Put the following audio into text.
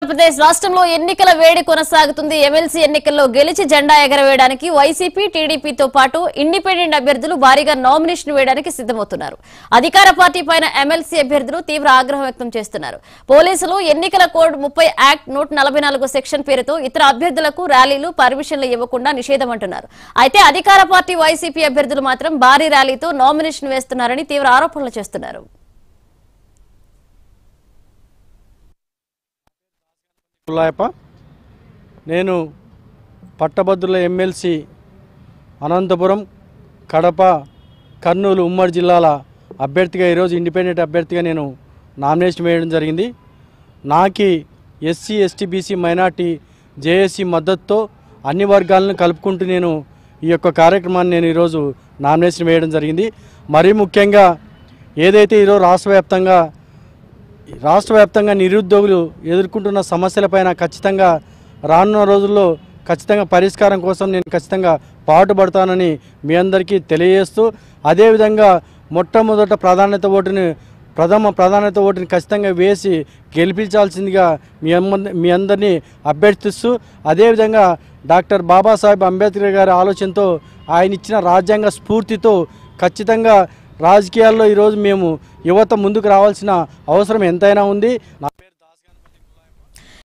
ఆంధ్రప్రదేశ్ రాష్ట్రంలో ఎన్నికల వేడి కొనసాగుతుంది ఎమ్మెల్సీ ఎన్నికల్లో గెలిచి జెండా ఎగరవేయడానికి వైసీపీ టీడీపీతో పాటు ఇండిపెండెంట్ అభ్యర్థులు భారీగా నామినేషన్ వేయడానికి సిద్దమవుతున్నారు అధికార పార్టీ పైన ఎమ్మెల్సీ అభ్యర్థులు తీవ్ర ఆగ్రహం వ్యక్తం చేస్తున్నారు పోలీసులు ఎన్నికల కోడ్ ముప్పై యాక్ట్ నూట నలభై నాలుగు సెక్షన్ పేరుతో ఇతర అభ్యర్థులకు ర్యాలీలు పర్మిషన్లు ఇవ్వకుండా నిషేధం అంటున్నారు అయితే అధికార పార్టీ వైసీపీ అభ్యర్థులు మాత్రం భారీ ర్యాలీతో నామినేషన్ వేస్తున్నారని తీవ్ర ఆరోపణలు చేస్తున్నారు పుల్లాయప్ప నేను పట్టభద్రుల ఎమ్మెల్సీ అనంతపురం కడప కర్నూలు ఉమ్మడి జిల్లాల అభ్యర్థిగా ఈరోజు ఇండిపెండెంట్ అభ్యర్థిగా నేను నామినేషన్ వేయడం జరిగింది నాకి SC ST BC minority JAC మద్దతుతో అన్ని వర్గాలను కలుపుకుంటూ నేను ఈ యొక్క కార్యక్రమాన్ని నేను ఈరోజు నామినేషన్ వేయడం జరిగింది మరీ ముఖ్యంగా ఏదైతే ఈరోజు రాష్ట్ర వ్యాప్తంగా రాష్ట్ర వ్యాప్తంగా నిరుద్యోగులు ఎదుర్కొంటున్న సమస్యలపైన ఖచ్చితంగా రానున్న రోజుల్లో ఖచ్చితంగా పరిష్కారం కోసం నేను ఖచ్చితంగా పాటుపడతానని మీ అందరికీ తెలియజేస్తూ అదేవిధంగా మొట్టమొదట ప్రాధాన్యత ఓటుని ప్రథమ ప్రాధాన్యత ఓటుని ఖచ్చితంగా వేసి గెలిపించాల్సిందిగా మీ అమ్మ మీ అందరినీ అభ్యర్థిస్తూ అదేవిధంగా డాక్టర్ బాబాసాహెబ్ అంబేద్కర్ గారి ఆలోచనతో ఆయన ఇచ్చిన రాజ్యాంగ స్ఫూర్తితో ఖచ్చితంగా రాజకీయాల్లో ఈరోజు మేము యువత ముందుకు రావాల్సిన అవసరం ఎంతైనా ఉంది నా పేరు